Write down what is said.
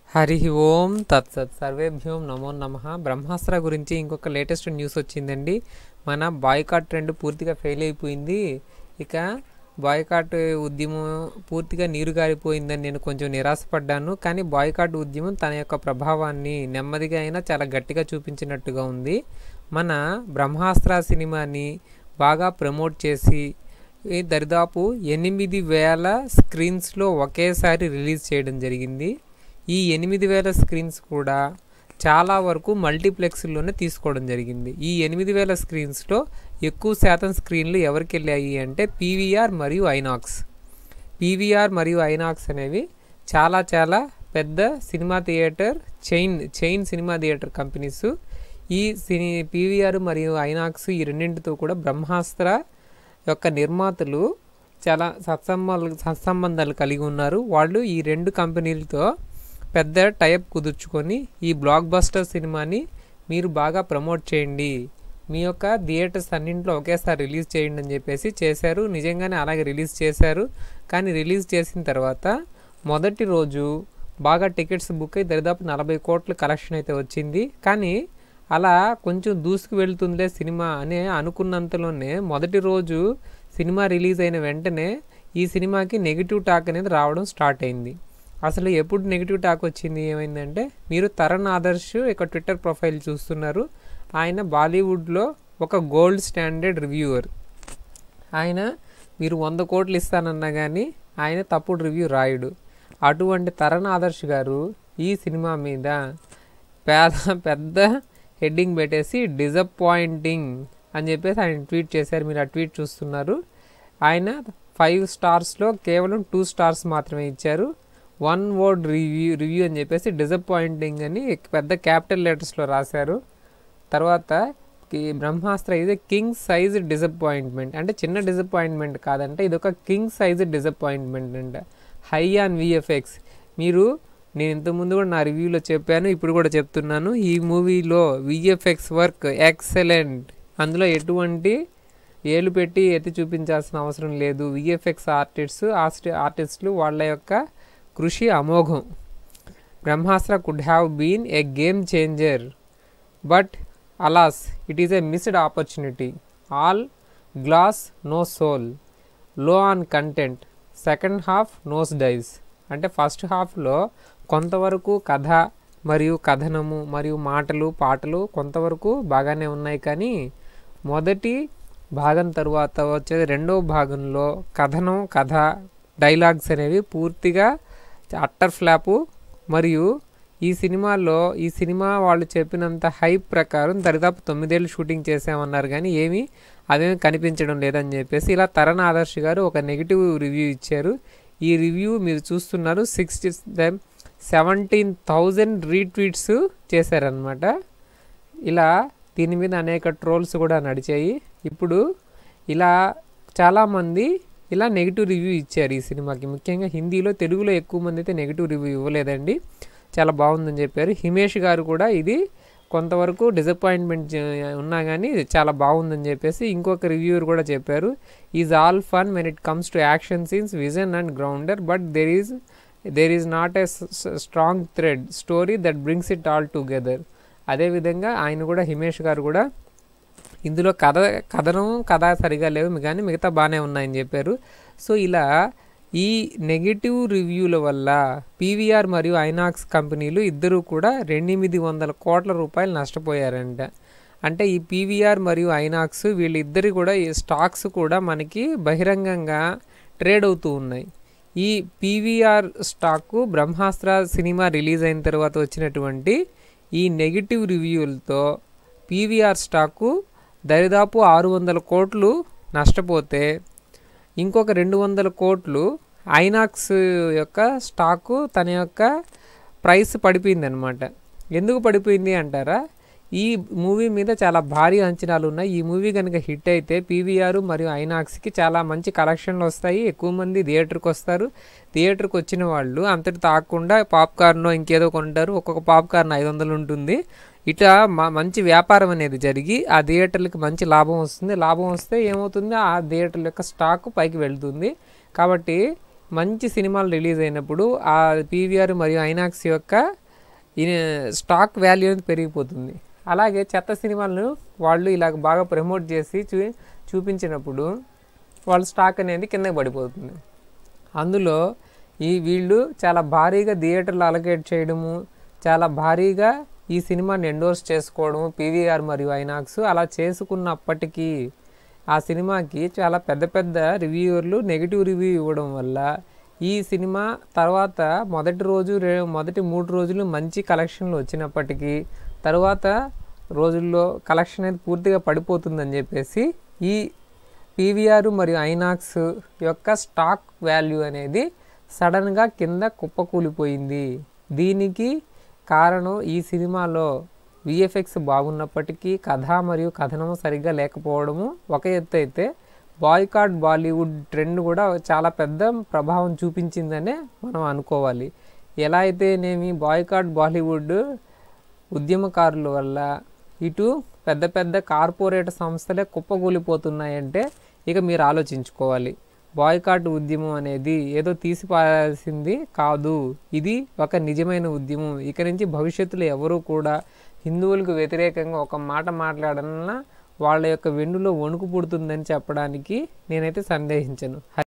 హరి ఓం తత్సత్ సర్వేభ్యోం నమో నమ బ్రహ్మాస్త్ర గురించి ఇంకొక లేటెస్ట్ న్యూస్ వచ్చిందండి మన బాయ్కాట్ ట్రెండ్ పూర్తిగా ఫెయిల్ అయిపోయింది ఇక బాయ్కాట్ ఉద్యమం పూర్తిగా నీరు గారిపోయిందని నేను కొంచెం నిరాశపడ్డాను కానీ బాయ్కాట్ ఉద్యమం తన యొక్క ప్రభావాన్ని నెమ్మదిగా అయినా చాలా గట్టిగా చూపించినట్టుగా ఉంది మన బ్రహ్మాస్త్ర సినిమాని బాగా ప్రమోట్ చేసి ఈ దరిదాపు ఎనిమిది వేల స్క్రీన్స్లో ఒకేసారి రిలీజ్ చేయడం జరిగింది ఈ ఎనిమిది వేల స్క్రీన్స్ కూడా చాలా వరకు మల్టీప్లెక్స్లోనే తీసుకోవడం జరిగింది ఈ ఎనిమిది వేల స్క్రీన్స్లో ఎక్కువ శాతం స్క్రీన్లు ఎవరికి వెళ్ళాయి అంటే పీవీఆర్ మరియు ఐనాక్స్ పీవీఆర్ మరియు ఐనాక్స్ అనేవి చాలా చాలా పెద్ద cinema theatre chain chain cinema theatre companies ఈ సినీ పీవీఆర్ మరియు ఐనాక్స్ ఈ రెండింటితో కూడా బ్రహ్మాస్త్ర యొక్క నిర్మాతలు చాలా సత్సంబాలు సత్సంబంధాలు కలిగి ఉన్నారు వాళ్ళు ఈ రెండు కంపెనీలతో పెద్ద టైప్ కుదుర్చుకొని ఈ బ్లాక్ బస్టర్ సినిమాని మీరు బాగా ప్రమోట్ చేయండి మీ యొక్క థియేటర్స్ అన్నింటిలో ఒకేసారి రిలీజ్ చేయండి అని చెప్పేసి చేశారు నిజంగానే అలాగే రిలీజ్ చేశారు కానీ రిలీజ్ చేసిన తర్వాత మొదటి రోజు బాగా టికెట్స్ బుక్ అయి దరిదాపు నలభై కోట్ల కలెక్షన్ అయితే వచ్చింది కానీ అలా కొంచెం దూసుకు వెళ్తుందిలే సినిమా అని అనుకున్నంతలోనే మొదటి రోజు సినిమా రిలీజ్ అయిన వెంటనే ఈ సినిమాకి నెగిటివ్ టాక్ అనేది రావడం స్టార్ట్ అయింది అసలు ఎప్పుడు నెగిటివ్ టాక్ వచ్చింది ఏమైందంటే మీరు తరణ్ ఆదర్శ్ ఇక ట్విట్టర్ ప్రొఫైల్ చూస్తున్నారు ఆయన బాలీవుడ్లో ఒక గోల్డ్ స్టాండర్డ్ రివ్యూవర్ ఆయన మీరు వంద కోట్లు ఇస్తానన్నా కానీ ఆయన తప్పుడు రివ్యూ రాయడు అటువంటి తరణ్ ఆదర్శ్ గారు ఈ సినిమా మీద పేద పెద్ద హెడ్డింగ్ పెట్టేసి డిజపాయింటింగ్ అని చెప్పేసి ఆయన ట్వీట్ చేశారు మీరు ఆ ట్వీట్ చూస్తున్నారు ఆయన ఫైవ్ స్టార్స్లో కేవలం టూ స్టార్స్ మాత్రమే ఇచ్చారు వన్ వర్డ్ రివ్యూ రివ్యూ అని చెప్పేసి డిజపాయింటింగ్ అని పెద్ద క్యాపిటల్ లెటర్స్లో రాశారు తర్వాత ఈ బ్రహ్మాస్త్ర ఇది కింగ్ సైజ్ డిసప్పాయింట్మెంట్ అంటే చిన్న డిసప్పాయింట్మెంట్ కాదంటే ఇది ఒక కింగ్ సైజ్ డిసప్పాయింట్మెంట్ అంట హై ఆన్ విఎఫ్ఎక్స్ మీరు నేను ఇంతకుముందు కూడా నా రివ్యూలో చెప్పాను ఇప్పుడు కూడా చెప్తున్నాను ఈ మూవీలో విఎఫ్ఎక్స్ వర్క్ ఎక్సలెంట్ అందులో ఎటువంటి ఏలు పెట్టి ఎత్తి చూపించాల్సిన అవసరం లేదు విఎఫ్ఎక్స్ ఆర్టిస్ట్స్ ఆర్టిస్టులు వాళ్ళ యొక్క కృషి అమోఘం Brahmastra could have been a game changer but alas it is a missed opportunity all gloss no soul low on content second half nose dives అంటే ఫస్ట్ హాఫ్లో కొంతవరకు కథ మరియు కథనము మరియు మాటలు పాటలు కొంతవరకు బాగానే ఉన్నాయి కానీ మొదటి భాగం తరువాత వచ్చే రెండవ భాగంలో కథనం కథ డైలాగ్స్ అనేవి పూర్తిగా అట్టర్ ఫ్లాపు మరియు ఈ సినిమాలో ఈ సినిమా వాళ్ళు చెప్పినంత హైప్ ప్రకారం దరిదాపు తొమ్మిదేళ్ళు షూటింగ్ చేసామన్నారు కానీ ఏమీ అవేమి కనిపించడం లేదని చెప్పేసి ఇలా తరణ్ ఆదర్శ్ గారు ఒక నెగిటివ్ రివ్యూ ఇచ్చారు ఈ రివ్యూ మీరు చూస్తున్నారు సిక్స్టీ సెవెంటీన్ థౌజండ్ రీట్వీట్స్ చేశారనమాట ఇలా దీని మీద అనేక ట్రోల్స్ కూడా నడిచాయి ఇప్పుడు ఇలా చాలామంది ఇలా నెగిటివ్ రివ్యూ ఇచ్చారు ఈ సినిమాకి ముఖ్యంగా హిందీలో తెలుగులో ఎక్కువ మంది అయితే నెగిటివ్ రివ్యూ ఇవ్వలేదండి చాలా బాగుందని చెప్పారు హిమేష్ గారు కూడా ఇది కొంతవరకు డిసప్పాయింట్మెంట్ ఉన్నా కానీ చాలా బాగుందని చెప్పేసి ఇంకొక రివ్యూవర్ కూడా చెప్పారు is all fun when it comes to action scenes vision and grandeur but there is there is not a strong thread story that brings it all together అదేవిధంగా ఆయన కూడా హిమేష్ గారు కూడా ఇందులో కథ కథనం కథ సరిగా లేవు కానీ మిగతా బాగానే ఉన్నాయని చెప్పారు సో ఇలా ఈ నెగిటివ్ రివ్యూల వల్ల పీవీఆర్ మరియు ఐనాక్స్ కంపెనీలు ఇద్దరూ కూడా రెండెనిమిది వందల కోట్ల రూపాయలు నష్టపోయారంట అంటే ఈ పీవీఆర్ మరియు ఐనాక్స్ వీళ్ళిద్దరి కూడా ఈ స్టాక్స్ కూడా మనకి బహిరంగంగా ట్రేడ్ అవుతూ ఉన్నాయి ఈ PVR stock Brahmastra cinema release అయిన తర్వాత వచ్చినటువంటి ఈ నెగిటివ్ రివ్యూలతో పీవీఆర్ స్టాకు దరిదాపు ఆరు వందల కోట్లు నష్టపోతే ఇంకొక రెండు వందల కోట్లు ఐనాక్స్ యొక్క స్టాకు తన యొక్క ప్రైస్ పడిపోయింది అనమాట ఎందుకు పడిపోయింది అంటారా ఈ మూవీ మీద చాలా భారీ అంచనాలు ఉన్నాయి ఈ మూవీ కనుక హిట్ అయితే పీవీఆర్ మరియు ఐనాక్స్కి చాలా మంచి కలెక్షన్లు వస్తాయి ఎక్కువ మంది థియేటర్కి వస్తారు థియేటర్కి వచ్చిన వాళ్ళు అంతటి తాకుండా పాప్కార్న్ ఇంకేదో కొంటారు ఒక్కొక్క పాప్కార్న్ ఐదు వందలు ఉంటుంది ఇట్లా మంచి వ్యాపారం అనేది జరిగి ఆ థియేటర్లకి మంచి లాభం వస్తుంది లాభం వస్తే ఏమవుతుంది ఆ థియేటర్ల యొక్క స్టాక్ పైకి వెళ్తుంది కాబట్టి మంచి సినిమాలు రిలీజ్ అయినప్పుడు ఆ పీవీఆర్ మరియు ఐనాక్స్ యొక్క ఈ స్టాక్ వాల్యూ అనేది పెరిగిపోతుంది అలాగే చెత్త సినిమాలను వాళ్ళు ఇలాగ బాగా ప్రమోట్ చేసి చూ చూపించినప్పుడు వాళ్ళ స్టాక్ అనేది కిందకి పడిపోతుంది అందులో ఈ వీళ్ళు చాలా భారీగా థియేటర్లు అలొకేట్ చేయడము చాలా భారీగా ఈ సినిమాని ఎండోర్స్ చేసుకోవడం పీవీఆర్ మరియు ఐనాక్స్ అలా చేసుకున్నప్పటికీ ఆ సినిమాకి చాలా పెద్ద పెద్ద రివ్యూవర్లు నెగిటివ్ రివ్యూ ఇవ్వడం వల్ల ఈ సినిమా తర్వాత మొదటి రోజు రే మొదటి మూడు రోజులు మంచి కలెక్షన్లు వచ్చినప్పటికీ తర్వాత రోజుల్లో కలెక్షన్ అనేది పూర్తిగా పడిపోతుందని చెప్పేసి ఈ పీవీఆర్ మరియు ఐనాక్స్ యొక్క స్టాక్ వాల్యూ అనేది సడన్గా కింద కుప్పకూలిపోయింది దీనికి కారణం ఈ సినిమాలో విఎఫ్ఎక్స్ బాగున్నప్పటికీ కథ మరియు కథనం సరిగ్గా లేకపోవడము ఒక ఎత్తు అయితే బాయ్కాట్ బాలీవుడ్ ట్రెండ్ కూడా చాలా పెద్ద ప్రభావం చూపించిందనే మనం అనుకోవాలి ఎలా అయితేనేమి బాయ్కాట్ బాలీవుడ్ ఉద్యమకారుల వల్ల ఇటు పెద్ద పెద్ద కార్పొరేట్ సంస్థలే కుప్పకూలిపోతున్నాయంటే ఇక మీరు ఆలోచించుకోవాలి బాయ్కాట్ ఉద్యమం అనేది ఏదో తీసిపారాల్సింది కాదు ఇది ఒక నిజమైన ఉద్యమం ఇక నుంచి భవిష్యత్తులో ఎవరు కూడా హిందువులకు వ్యతిరేకంగా ఒక మాట మాట్లాడన్నా వాళ్ళ యొక్క వెన్నులో వణుకు పుడుతుందని చెప్పడానికి నేనైతే సందేహించను